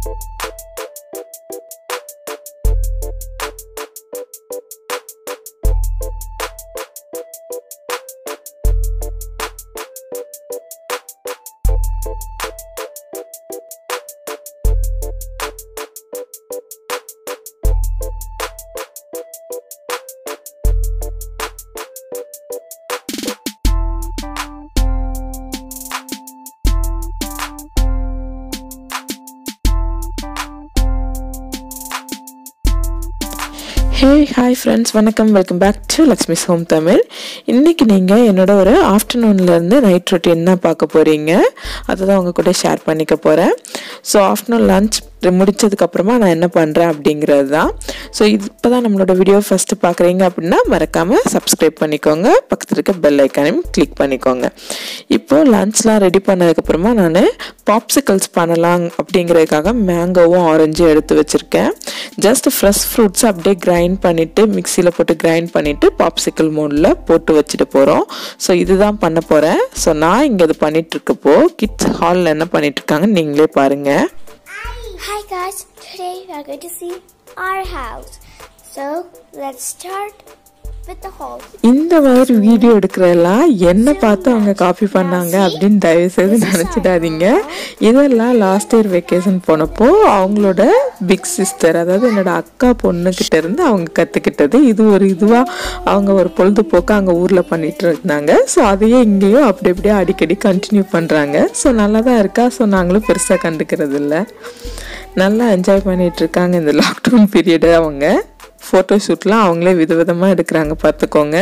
ஹே hi friends வணக்கம் welcome back to Lakshmi's home Tamil இன்றைக்கி நீங்கள் என்னோட ஒரு ஆஃப்டர்நூன்லேருந்து நைட் ரொட்டீன் தான் பார்க்க போகிறீங்க அதை தான் உங்கள் கூட ஷேர் பண்ணிக்க போகிறேன் ஸோ ஆஃப்டர்நூன் லன்ச் முடிச்சதுக்கப்புறமா நான் என்ன பண்ணுறேன் அப்படிங்கிறது தான் ஸோ இது இப்போ தான் நம்மளோட வீடியோ ஃபஸ்ட்டு பார்க்குறீங்க அப்படின்னா மறக்காமல் சப்ஸ்கிரைப் பண்ணிக்கோங்க பக்கத்தில் இருக்க பெல் ஐக்கானையும் கிளிக் பண்ணிக்கோங்க இப்போது லன்ச்லாம் ரெடி பண்ணதுக்கப்புறமா நான் பாப்சிக்கல்ஸ் பண்ணலாம் அப்படிங்கிறதுக்காக மேங்கோவும் ஆரஞ்சும் எடுத்து வச்சுருக்கேன் ஜஸ்ட் ஃப்ரெஷ் ஃப்ரூட்ஸ் அப்படியே கிரைண்ட் பண்ணிவிட்டு மிக்சியில் போட்டு கிரைண்ட் பண்ணிவிட்டு பாப்சிக்கல் மோடில் போட்டு வச்சுட்டு போகிறோம் ஸோ இதுதான் பண்ண போகிறேன் ஸோ நான் இங்கே இது பண்ணிகிட்ருக்கப்போ கிட்ஸ் ஹாலில் என்ன பண்ணிகிட்ருக்காங்கன்னு நீங்களே பாருங்கள் Hi guys, today we are going to see our house. So let's start with the haul. இந்த மாதிரி வீடியோ எடுக்கிறதெல்லாம் என்ன பார்த்து அவங்க காப்பி பண்ணாங்க அப்படின்னு தயவு செய்து நினச்சிடாதீங்க இதெல்லாம் லாஸ்ட் இயர் வெக்கேஷன் போனப்போ அவங்களோட பிக் சிஸ்டர் அதாவது என்னோட அக்கா பொண்ணுக்கிட்ட இருந்து அவங்க கற்றுக்கிட்டது இது ஒரு இதுவாக அவங்க ஒரு பொழுதுபோக்கு அங்கே ஊரில் பண்ணிட்டு இருந்தாங்க ஸோ அதையே இங்கேயும் அப்படி அப்படியே அடிக்கடி கண்டினியூ பண்ணுறாங்க ஸோ நல்லா தான் இருக்கா ஸோ நாங்களும் பெருசாக கண்டுக்கிறது இல்லை நல்லா என்ஜாய் பண்ணிட்டு இருக்காங்க இந்த லாக்டவுன் பீரியடு அவங்க ஃபோட்டோ ஷூட்லாம் அவங்களே விதவிதமாக எடுக்கிறாங்க பார்த்துக்கோங்க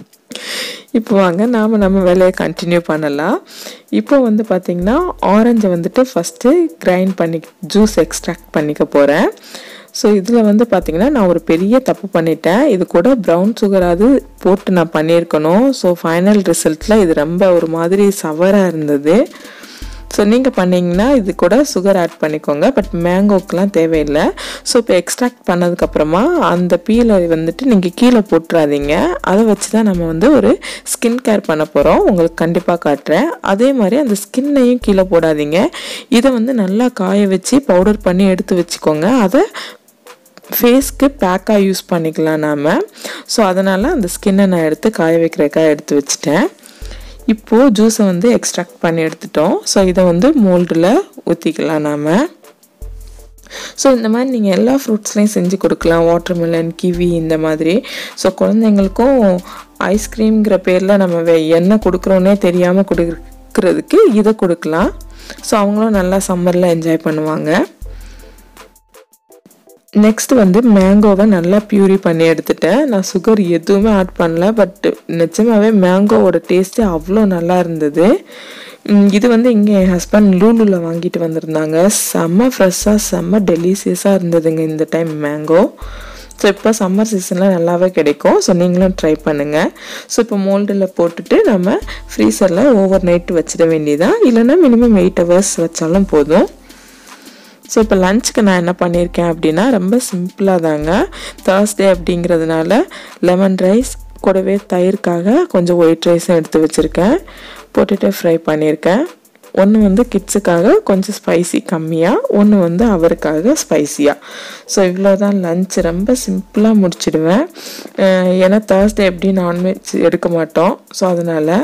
இப்போ வாங்க நாம் நம்ம வேலையை கண்டினியூ பண்ணலாம் இப்போ வந்து பார்த்திங்கன்னா ஆரஞ்சை வந்துட்டு ஃபஸ்ட்டு கிரைண்ட் பண்ணி ஜூஸ் எக்ஸ்ட்ராக்ட் பண்ணிக்க போகிறேன் ஸோ இதில் வந்து பார்த்திங்கன்னா நான் ஒரு பெரிய தப்பு பண்ணிட்டேன் இது கூட ப்ரௌன் சுகராது போட்டு நான் பண்ணியிருக்கணும் ஸோ ஃபைனல் ரிசல்ட்டில் இது ரொம்ப ஒரு மாதிரி சவராக இருந்தது ஸோ நீங்கள் பண்ணிங்கன்னா இது கூட சுகர் ஆட் பண்ணிக்கோங்க பட் மேங்கோக்கெலாம் தேவையில்லை ஸோ இப்போ எக்ஸ்ட்ராக்ட் பண்ணதுக்கப்புறமா அந்த பீலை வந்துட்டு நீங்கள் கீழே போட்டுறாதீங்க அதை வச்சு தான் நம்ம வந்து ஒரு ஸ்கின் கேர் பண்ண போகிறோம் உங்களுக்கு கண்டிப்பாக காட்டுறேன் அதே மாதிரி அந்த ஸ்கின்னையும் கீழே போடாதீங்க இதை வந்து நல்லா காய வச்சு பவுடர் பண்ணி எடுத்து வச்சுக்கோங்க அதை ஃபேஸ்க்கு பேக்காக யூஸ் பண்ணிக்கலாம் நாம் ஸோ அதனால் அந்த ஸ்கின்னை நான் எடுத்து காய வைக்கிறதுக்காக எடுத்து வச்சுட்டேன் இப்போது ஜூஸை வந்து எக்ஸ்ட்ராக்ட் பண்ணி எடுத்துட்டோம் ஸோ இதை வந்து மோல்டில் ஊற்றிக்கலாம் நாம் ஸோ இந்த மாதிரி நீங்கள் எல்லா ஃப்ரூட்ஸ்லையும் செஞ்சு கொடுக்கலாம் வாட்டர்மெலன் கிவி இந்த மாதிரி ஸோ குழந்தைங்களுக்கும் ஐஸ்கிரீம்ங்கிற பேரில் நம்ம வே என்ன கொடுக்குறோன்னே தெரியாமல் கொடுக்குறதுக்கு இதை கொடுக்கலாம் ஸோ அவங்களும் நல்லா சம்மரில் என்ஜாய் பண்ணுவாங்க நெக்ஸ்ட் வந்து மேங்கோவை நல்லா பியூரி பண்ணி எடுத்துட்டேன் நான் சுகர் எதுவுமே ஆட் பண்ணல பட் நிஜமாவே மேங்கோவோட டேஸ்ட்டு அவ்வளோ நல்லா இருந்தது இது வந்து இங்கே என் ஹஸ்பண்ட் லூலுவில் வாங்கிட்டு வந்திருந்தாங்க செம்ம ஃப்ரெஷ்ஷாக செம்ம டெலிசியஸாக இருந்ததுங்க இந்த டைம் மேங்கோ ஸோ இப்போ சம்மர் சீசனில் நல்லாவே கிடைக்கும் ஸோ நீங்களும் ட்ரை பண்ணுங்கள் ஸோ இப்போ மோல்டில் போட்டுட்டு நம்ம ஃப்ரீசரில் ஓவர் நைட் வச்சிட வேண்டியதான் இல்லைன்னா மினிமம் எயிட் ஹவர்ஸ் வச்சாலும் போதும் ஸோ இப்போ லஞ்சுக்கு நான் என்ன பண்ணியிருக்கேன் அப்படின்னா ரொம்ப சிம்பிளாக தாங்க தேர்ஸ்டே அப்படிங்கிறதுனால லெமன் ரைஸ் கூடவே தயிர்க்காக கொஞ்சம் ஒயிட் ரைஸும் எடுத்து வச்சுருக்கேன் போட்டுட்டு ஃப்ரை பண்ணியிருக்கேன் ஒன்று வந்து கிட்ஸுக்காக கொஞ்சம் ஸ்பைசி கம்மியாக ஒன்று வந்து அவருக்காக ஸ்பைசியாக ஸோ இவ்வளோ தான் லஞ்ச் ரொம்ப சிம்பிளாக முடிச்சிடுவேன் ஏன்னா தேர்ஸ்டே எப்படி நான்வெஜ் எடுக்க மாட்டோம் ஸோ அதனால்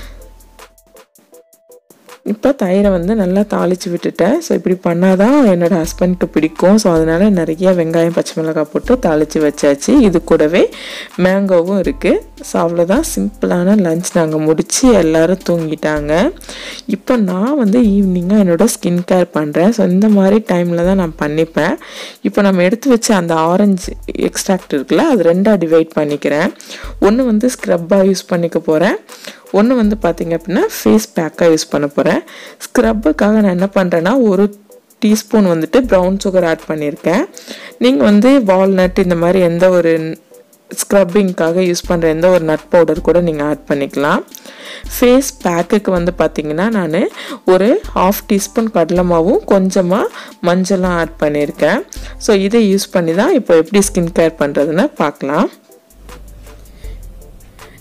இப்போ தயிரை வந்து நல்லா தாளித்து விட்டுட்டேன் ஸோ இப்படி பண்ணால் தான் என்னோடய ஹஸ்பண்ட்க்கு பிடிக்கும் ஸோ அதனால் நிறைய வெங்காயம் பச்சை மிளகாய் போட்டு தாளித்து வச்சாச்சு இது கூடவே மேங்கோவும் இருக்குது ஸோ அவ்வளோதான் சிம்பிளான லஞ்ச் நாங்கள் முடித்து எல்லோரும் தூங்கிட்டாங்க இப்போ நான் வந்து ஈவினிங்காக என்னோடய ஸ்கின் கேர் பண்ணுறேன் ஸோ இந்த மாதிரி டைமில் தான் நான் பண்ணிப்பேன் இப்போ நம்ம எடுத்து வச்ச அந்த ஆரஞ்சு எக்ஸ்ட்ராக்ட் இருக்குல்ல அது ரெண்டாக டிவைட் பண்ணிக்கிறேன் ஒன்று வந்து ஸ்க்ரப்பாக யூஸ் பண்ணிக்க போகிறேன் ஒன்று வந்து பார்த்திங்க அப்படின்னா ஃபேஸ் பேக்காக யூஸ் பண்ண போகிறேன் ஸ்க்ரப்புக்காக நான் என்ன பண்ணுறேன்னா ஒரு டீஸ்பூன் வந்துட்டு ப்ரௌன் சுகர் ஆட் பண்ணியிருக்கேன் நீங்கள் வந்து வால்நட் இந்த மாதிரி எந்த ஒரு ஸ்க்ரப்பிங்க்காக யூஸ் பண்ணுற எந்த ஒரு நட் பவுடர் கூட நீங்கள் ஆட் பண்ணிக்கலாம் ஃபேஸ் பேக்குக்கு வந்து பார்த்திங்கன்னா நான் ஒரு ஹாஃப் டீஸ்பூன் கடலை மாவும் கொஞ்சமாக மஞ்சளும் ஆட் பண்ணியிருக்கேன் ஸோ இதை யூஸ் பண்ணி தான் இப்போ எப்படி ஸ்கின் கேர் பண்ணுறதுன்னு பார்க்கலாம்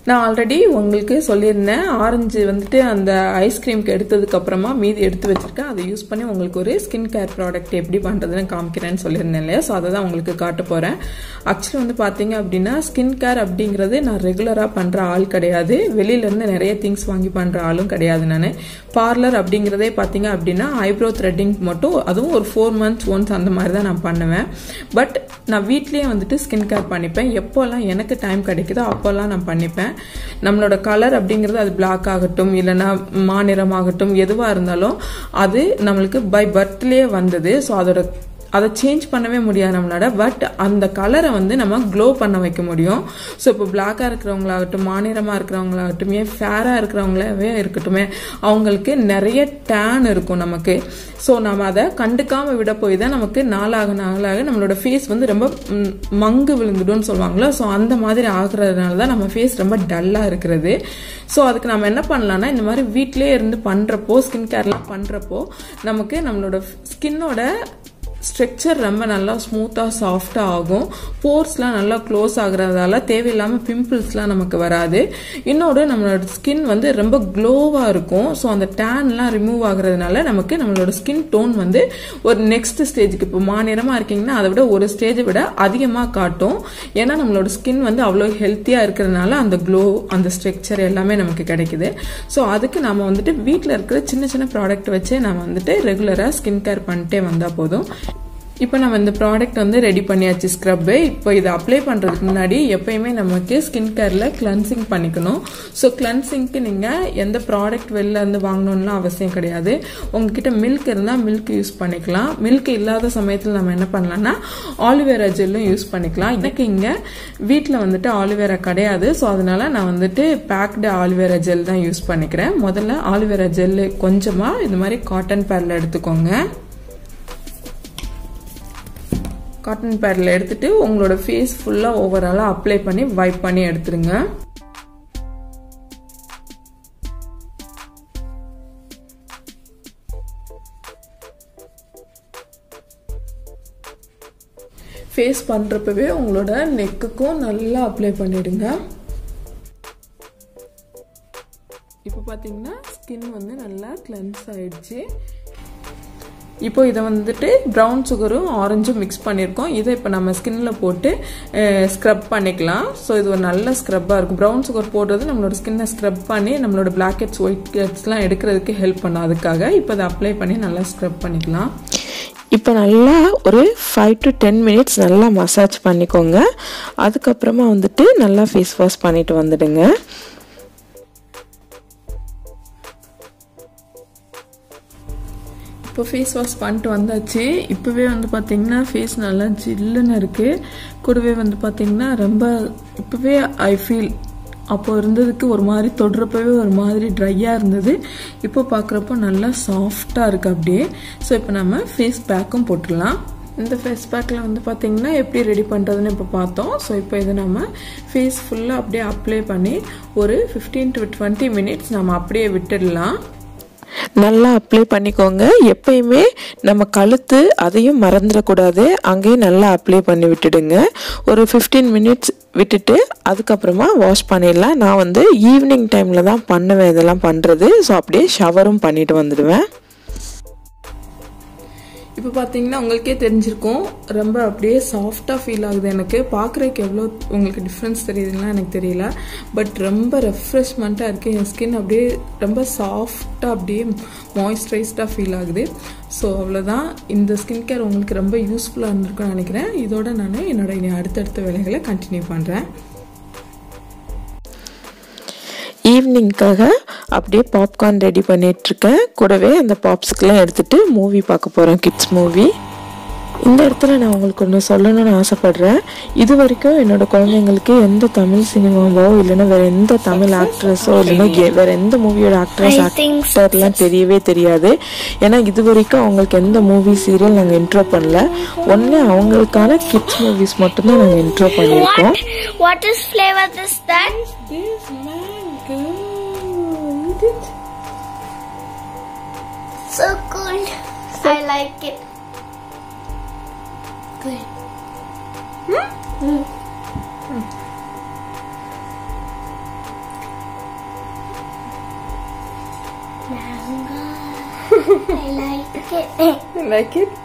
நான் ஆல்ரெடி உங்களுக்கு சொல்லியிருந்தேன் ஆரஞ்சு வந்துட்டு அந்த ஐஸ்கிரீம்க்கு எடுத்ததுக்கு அப்புறமா மீதி எடுத்து வச்சிருக்கேன் அதை யூஸ் பண்ணி உங்களுக்கு ஒரு ஸ்கின் கேர் ப்ராடக்ட் எப்படி பண்ணுறதுன்னு காமிக்கிறேன்னு சொல்லியிருந்தேன் இல்லையா ஸோ அதை தான் உங்களுக்கு காட்ட போகிறேன் ஆக்சுவலி வந்து பார்த்தீங்க அப்படின்னா ஸ்கின் கேர் அப்படிங்கிறது நான் ரெகுலராக பண்ணுற ஆள் கிடையாது வெளியிலேருந்து நிறைய திங்ஸ் வாங்கி பண்ணுற ஆளும் கிடையாது நான் பார்லர் அப்படிங்கிறதே பார்த்தீங்க அப்படின்னா ஐப்ரோ த்ரெட்டிங் மட்டும் அதுவும் ஒரு ஃபோர் மந்த்ஸ் ஒன்ஸ் அந்த மாதிரி தான் நான் பண்ணுவேன் பட் நான் வீட்லேயே வந்துட்டு ஸ்கின் கேர் பண்ணிப்பேன் எப்போல்லாம் எனக்கு டைம் கிடைக்குதோ அப்போல்லாம் நான் பண்ணிப்பேன் நம்மளோட கலர் அப்படிங்கிறது அது பிளாக் ஆகட்டும் இல்லைன்னா மாநிறம் ஆகட்டும் எதுவாக இருந்தாலும் அது நம்மளுக்கு பை பர்த்லேயே வந்தது ஸோ அதோட அதை சேஞ்ச் பண்ணவே முடியாது நம்மளோட பட் அந்த கலரை வந்து நம்ம க்ளோ பண்ண வைக்க முடியும் ஸோ இப்போ பிளாக்காக இருக்கிறவங்களாகட்டும் மாநிறமாக இருக்கிறவங்களாகட்டும் ஏன் ஃபேராக இருக்கிறவங்களாவே இருக்கட்டுமே அவங்களுக்கு நிறைய டேன் இருக்கும் நமக்கு ஸோ நம்ம அதை கண்டுக்காம விட போய் தான் நமக்கு நாளாக நாளாக நம்மளோட ஃபேஸ் வந்து ரொம்ப ம், மங்கு விழுந்துடும்னு சொல்லுவாங்களோ ஸோ அந்த மாதிரி ஆகுறதுனால தான் நம்ம ஃபேஸ் ரொம்ப டல்லாக இருக்கிறது ஸோ அதுக்கு நம்ம என்ன பண்ணலாம்னா இந்த மாதிரி வீட்டிலே இருந்து பண்ணுறப்போ ஸ்கின் கேர்லாம் பண்ணுறப்போ நமக்கு நம்மளோட ஸ்கின்னோட ஸ்ட்ரக்சர் ரொம்ப நல்லா ஸ்மூத்தாக சாஃப்டாக ஆகும் போர்ஸ்லாம் நல்லா க்ளோஸ் ஆகுறதால தேவையில்லாமல் பிம்பிள்ஸ்லாம் நமக்கு வராது இன்னொரு நம்மளோட ஸ்கின் வந்து ரொம்ப க்ளோவாக இருக்கும் ஸோ அந்த டேன்லாம் ரிமூவ் ஆகுறதுனால நமக்கு நம்மளோட ஸ்கின் டோன் வந்து ஒரு நெக்ஸ்ட் ஸ்டேஜுக்கு இப்போ மாநிறமாக இருக்கீங்கன்னா அதை விட ஒரு ஸ்டேஜை விட அதிகமாக காட்டும் ஏன்னா நம்மளோட ஸ்கின் வந்து அவ்வளோ ஹெல்த்தியாக இருக்கிறதுனால அந்த க்ளோ அந்த ஸ்ட்ரக்சர் எல்லாமே நமக்கு கிடைக்குது ஸோ அதுக்கு நம்ம வந்துட்டு வீட்டில் இருக்கிற சின்ன சின்ன ப்ராடக்ட் வச்சே நம்ம வந்துட்டு ரெகுலராக ஸ்கின் கேர் பண்ணிட்டே வந்தால் போதும் இப்போ நம்ம இந்த ப்ராடக்ட் வந்து ரெடி பண்ணியாச்சு ஸ்க்ரப்பு இப்போ இதை அப்ளை பண்ணுறதுக்கு முன்னாடி எப்பயுமே நமக்கு ஸ்கின் கேரில் கிளன்சிங் பண்ணிக்கணும் ஸோ கிளன்சிங்க்கு நீங்கள் எந்த ப்ராடக்ட் வெளில இருந்து வாங்கணும்லாம் அவசியம் கிடையாது உங்ககிட்ட மில்க் இருந்தால் மில்க் யூஸ் பண்ணிக்கலாம் மில்க் இல்லாத சமயத்தில் நம்ம என்ன பண்ணலாம்னா ஆலிவேரா ஜெல்லும் யூஸ் பண்ணிக்கலாம் எனக்கு இங்கே வீட்டில் வந்துட்டு ஆலிவேரா கிடையாது ஸோ அதனால நான் வந்துட்டு பேக்டு ஆலிவேரா ஜெல் தான் யூஸ் பண்ணிக்கிறேன் முதல்ல ஆலிவேரா ஜெல்லு கொஞ்சமாக இது மாதிரி காட்டன் பேரில் எடுத்துக்கோங்க காட்டன் பேடில் எடுத்துட்டு உங்களோட ஃபேஸ் ஃபுல்லாக ஓவராலாக அப்ளை பண்ணி வைப் பண்ணி எடுத்துருங்க ஃபேஸ் பண்ணுறப்பவே உங்களோட நெக்குக்கும் நல்லா அப்ளை பண்ணிடுங்க இப்போ பார்த்தீங்கன்னா ஸ்கின் வந்து நல்லா கிளென்ஸ் ஆயிடுச்சு இப்போ இதை வந்துட்டு ப்ரௌன் சுகரும் ஆரஞ்சும் மிக்ஸ் பண்ணியிருக்கோம் இதை இப்போ நம்ம ஸ்கின்ல போட்டு ஸ்க்ரப் பண்ணிக்கலாம் ஸோ இது ஒரு நல்ல ஸ்க்ரப்பாக இருக்கும் ப்ரௌன் சுகர் போடுறது நம்மளோட ஸ்கின்னை ஸ்க்ரப் பண்ணி நம்மளோட பிளாக் ஹெட்ஸ் ஒயிட் ஹெட்ஸ்லாம் எடுக்கிறதுக்கு ஹெல்ப் பண்ணும் அதுக்காக இப்போ இதை அப்ளை பண்ணி நல்லா ஸ்க்ரப் பண்ணிக்கலாம் இப்போ நல்லா ஒரு ஃபைவ் டு டென் மினிட்ஸ் நல்லா மசாஜ் பண்ணிக்கோங்க அதுக்கப்புறமா வந்துட்டு நல்லா ஃபேஸ் வாஷ் பண்ணிட்டு வந்துடுங்க இப்போ ஃபேஸ் வாஷ் பண்ணிட்டு வந்தாச்சு இப்போவே வந்து பார்த்தீங்கன்னா ஃபேஸ் நல்லா ஜில்லுன்னு இருக்குது கூடவே வந்து பார்த்தீங்கன்னா ரொம்ப இப்போவே ஐ ஃபீல் அப்போ இருந்ததுக்கு ஒரு மாதிரி தொடுறப்பவே ஒரு மாதிரி ட்ரையாக இருந்தது இப்போ பார்க்குறப்போ நல்லா சாஃப்டாக இருக்குது அப்படியே ஸோ இப்போ நம்ம ஃபேஸ் பேக்கும் போட்டுடலாம் இந்த ஃபேஸ் பேக்கில் வந்து பார்த்தீங்கன்னா எப்படி ரெடி பண்ணுறதுன்னு இப்போ பார்த்தோம் ஸோ இப்போ இதை நம்ம ஃபேஸ் ஃபுல்லாக அப்படியே அப்ளை பண்ணி ஒரு ஃபிஃப்டீன் டு டுவெண்ட்டி மினிட்ஸ் நம்ம அப்படியே விட்டுடலாம் நல்லா அப்ளை பண்ணிக்கோங்க எப்பயுமே நம்ம கழுத்து அதையும் மறந்துடக்கூடாது அங்கேயும் நல்லா அப்ளை பண்ணி விட்டுடுங்க ஒரு ஃபிஃப்டீன் மினிட்ஸ் விட்டுட்டு அதுக்கப்புறமா வாஷ் பண்ணிடலாம் நான் வந்து ஈவினிங் டைமில் தான் பண்ணுவேன் இதெல்லாம் பண்ணுறது ஸோ அப்படியே ஷவரும் பண்ணிட்டு வந்துடுவேன் இப்போ பார்த்தீங்கன்னா உங்களுக்கே தெரிஞ்சிருக்கும் ரொம்ப அப்படியே சாஃப்டாக ஃபீல் ஆகுது எனக்கு பார்க்குறதுக்கு எவ்வளோ உங்களுக்கு டிஃப்ரென்ஸ் தெரியுதுங்களா எனக்கு தெரியல பட் ரொம்ப ரெஃப்ரெஷ்மெண்ட்டாக இருக்குது என் ஸ்கின் அப்படியே ரொம்ப சாஃப்டாக அப்படியே மாய்ஸ்சரைஸ்டாக ஃபீல் ஆகுது ஸோ அவ்வளோதான் இந்த ஸ்கின் கேர் உங்களுக்கு ரொம்ப யூஸ்ஃபுல்லாக இருந்திருக்கும்னு நினைக்கிறேன் இதோட நான் என்னோட இனி அடுத்தடுத்த வேலைகளை கண்டினியூ பண்ணுறேன் ஈவினிங்க்காக அப்படியே பாப்கார்ன் ரெடி பண்ணிகிட்ருக்கேன் கூடவே அந்த பாப்ஸ்க்கெலாம் எடுத்துகிட்டு மூவி பார்க்க போகிறேன் கிட்ஸ் மூவி இந்த இடத்துல நான் உங்களுக்கு ஒன்று சொல்லணும்னு ஆசைப்பட்றேன் இது வரைக்கும் என்னோட குழந்தைங்களுக்கு எந்த தமிழ் சினிமாவோ இல்லைன்னா வேற எந்த தமிழ் ஆக்ட்ரஸோ இல்லைன்னா எ- வேற எந்த மூவியோட ஆக்ட்ரஸ் I think ஆக்டர்லாம் தெரியவே தெரியாது ஏன்னா இது வரைக்கும் அவங்களுக்கு எந்த மூவி சீரியல் நாங்கள் இன்ட்ரோ பண்ணல ஒன்று அவங்களுக்கான கிட்ஸ் மூவிஸ் மட்டும்தான் நாங்கள் இன்ட்ரோ பண்ணியிருக்கோம் What? What is flavor this that? This mango. Eat it. So cool. I like it. Good. I like it. like it?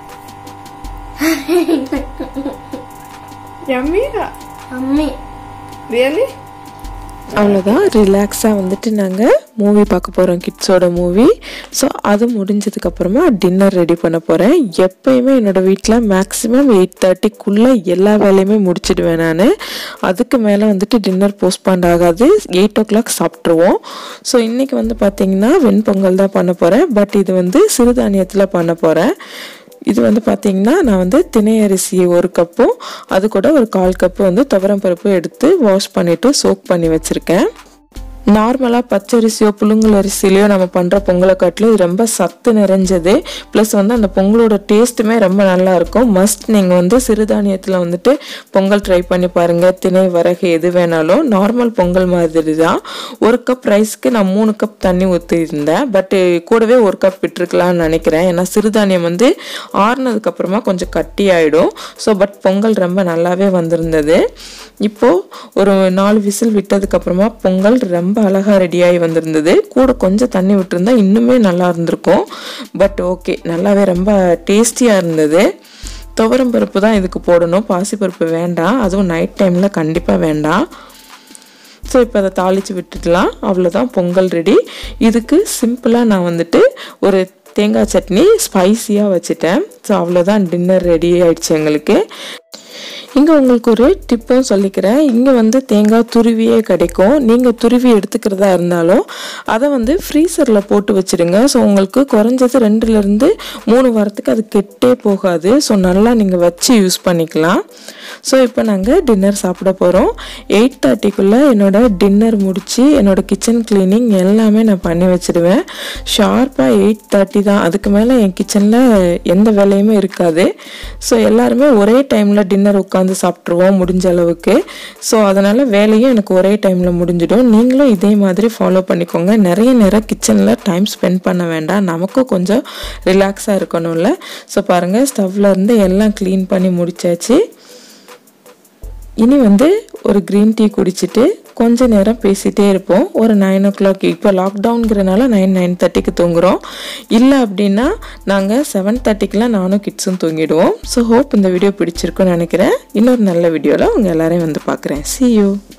Yummy? Mummy. Really? அவ்வளோதான் ரிலாக்ஸாக வந்துட்டு நாங்கள் மூவி பார்க்க போகிறோம் கிட்ஸோட மூவி ஸோ அது முடிஞ்சதுக்கப்புறமா டின்னர் ரெடி பண்ண போகிறேன் எப்பயுமே என்னோடய வீட்டில் மேக்ஸிமம் எயிட் தேர்ட்டிக்குள்ளே எல்லா வேலையுமே முடிச்சிடுவேன் நான் அதுக்கு மேலே வந்துட்டு டின்னர் போஸ்ட்பாண்ட் ஆகாது எயிட் ஓ கிளாக் சாப்பிட்ருவோம் ஸோ இன்றைக்கி வந்து பார்த்திங்கன்னா வெண்பொங்கல் தான் பண்ண போகிறேன் பட் இது வந்து சிறுதானியத்தில் பண்ண போகிறேன் இது வந்து பார்த்தீங்கன்னா நான் வந்து திணை அரிசி ஒரு கப்பும் அது கூட ஒரு கால் கப்பு வந்து துவரம் பருப்பு எடுத்து வாஷ் பண்ணிவிட்டு சோக் பண்ணி வச்சுருக்கேன் நார்மலாக பச்சரிசியோ புழுங்கல் அரிசிலையோ நம்ம பண்ணுற பொங்கலை காட்டிலும் இது ரொம்ப சத்து நிறைஞ்சது ப்ளஸ் வந்து அந்த பொங்கலோட டேஸ்ட்டுமே ரொம்ப நல்லா இருக்கும் மஸ்ட் நீங்கள் வந்து சிறுதானியத்தில் வந்துட்டு பொங்கல் ட்ரை பண்ணி பாருங்கள் திணை வரகு எது வேணாலும் நார்மல் பொங்கல் மாதிரி தான் ஒரு கப் ரைஸ்க்கு நான் மூணு கப் தண்ணி ஊற்றிருந்தேன் பட்டு கூடவே ஒரு கப் விட்டுருக்கலாம்னு நினைக்கிறேன் ஏன்னா சிறுதானியம் வந்து ஆறுனதுக்கப்புறமா கொஞ்சம் கட்டி ஆகிடும் ஸோ பட் பொங்கல் ரொம்ப நல்லாவே வந்திருந்தது இப்போது ஒரு நாலு விசில் விட்டதுக்கப்புறமா பொங்கல் ரொம்ப அழகாக ரெடியாகி வந்திருந்தது கூட கொஞ்சம் தண்ணி விட்டுருந்தா இன்னுமே நல்லா இருந்திருக்கும் பட் ஓகே நல்லாவே ரொம்ப டேஸ்டியாக இருந்தது துவரம் பருப்பு தான் இதுக்கு போடணும் பாசிப்பருப்பு வேண்டாம் அதுவும் நைட் டைமில் கண்டிப்பாக வேண்டாம் ஸோ இப்போ அதை தாளித்து விட்டுடலாம் அவ்வளோதான் பொங்கல் ரெடி இதுக்கு சிம்பிளாக நான் வந்துட்டு ஒரு தேங்காய் சட்னி ஸ்பைசியாக வச்சுட்டேன் ஸோ அவ்வளோதான் டின்னர் ரெடி ஆயிடுச்சு எங்களுக்கு இங்கே உங்களுக்கு ஒரு டிப்பும் சொல்லிக்கிறேன் இங்கே வந்து தேங்காய் துருவியே கிடைக்கும் நீங்கள் துருவி எடுத்துக்கிறதா இருந்தாலும் அதை வந்து ஃப்ரீசரில் போட்டு வச்சுடுங்க ஸோ உங்களுக்கு குறைஞ்சது ரெண்டுலேருந்து மூணு வாரத்துக்கு அது கெட்டே போகாது ஸோ நல்லா நீங்கள் வச்சு யூஸ் பண்ணிக்கலாம் ஸோ இப்போ நாங்கள் டின்னர் சாப்பிட போகிறோம் எயிட் தேர்ட்டிக்குள்ளே என்னோட டின்னர் முடித்து என்னோட கிச்சன் க்ளீனிங் எல்லாமே நான் பண்ணி வச்சுடுவேன் ஷார்ப்பாக எயிட் தேர்ட்டி தான் அதுக்கு மேலே என் கிச்சனில் எந்த வேலையுமே இருக்காது ஸோ எல்லாருமே ஒரே டைமில் டின்னர் உட்காந்து சாப்பிட்ருவோம் முடிஞ்ச அளவுக்கு ஸோ அதனால் வேலையும் எனக்கு ஒரே டைமில் முடிஞ்சிடும் நீங்களும் இதே மாதிரி ஃபாலோ பண்ணிக்கோங்க நிறைய நேரம் கிச்சனில் டைம் ஸ்பெண்ட் பண்ண வேண்டாம் நமக்கும் கொஞ்சம் ரிலாக்ஸாக இருக்கணும்ல ஸோ பாருங்கள் ஸ்டவ்ல இருந்து எல்லாம் க்ளீன் பண்ணி முடிச்சாச்சு இனி வந்து ஒரு க்ரீன் டீ குடிச்சிட்டு கொஞ்ச நேரம் பேசிகிட்டே இருப்போம் ஒரு நைன் ஓ கிளாக் இப்போ லாக்டவுனுங்கிறனால நைன் நைன் தேர்ட்டிக்கு தூங்குறோம் இல்லை அப்படின்னா நாங்கள் செவன் தேர்ட்டிக்கெலாம் நானும் கிட்ஸும் தூங்கிடுவோம் ஸோ ஹோப் இந்த வீடியோ பிடிச்சிருக்குன்னு நினைக்கிறேன் இன்னொரு நல்ல வீடியோவில் உங்கள் எல்லாரையும் வந்து பார்க்குறேன் see you